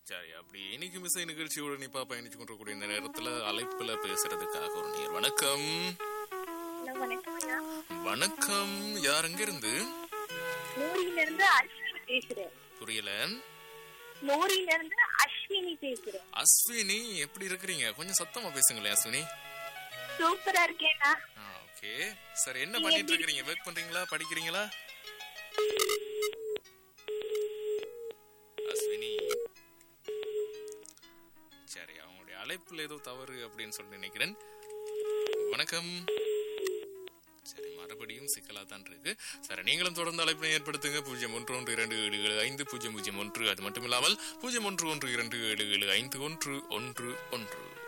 சரி அப்படி இன்னைக்கு மிசை நிகழ்ச்சியோட நிப்பா பயணிச்சு கொண்டிருக்கூடிய இந்த நேரத்துல அழைப்புல பேசுறதுக்காக ஒரு நேர் வணக்கம் ஹலோ வணக்கம் அண்ணா வணக்கம் யார் எங்க இருந்து மோரியில இருந்து அஸ்வினி பேசுறேன் புரியல மோரியில இருந்து அஸ்வினி பேசுறேன் அஸ்வினி எப்படி இருக்கிறீங்க கொஞ்சம் சத்தமா பேசுங்களேன் அஸ்வினி சூப்பரா இருக்கேண்ணா ஓகே சரி என்ன பண்ணிட்டு இருக்கீங்க ஒர்க் பண்றீங்களா படிக்கிறீங்களா அஸ்வினி சரி அவங்களுடைய அழைப்புல ஏதோ தவறு அப்படின்னு சொல்லி நினைக்கிறேன் வணக்கம் சரி மறுபடியும் சிக்கலா தான் இருக்கு சரி நீங்களும் தொடர்ந்து அழைப்பினை ஏற்படுத்துங்க பூஜ்ஜியம் ஒன்று ஒன்று இரண்டு ஏழு ஏழு ஐந்து பூஜ்ஜியம் பூஜ்ஜியம் ஒன்று அது மட்டும் இல்லாமல் பூஜ்ஜியம் ஒன்று ஒன்று இரண்டு ஏழு ஏழு ஐந்து ஒன்று ஒன்று ஒன்று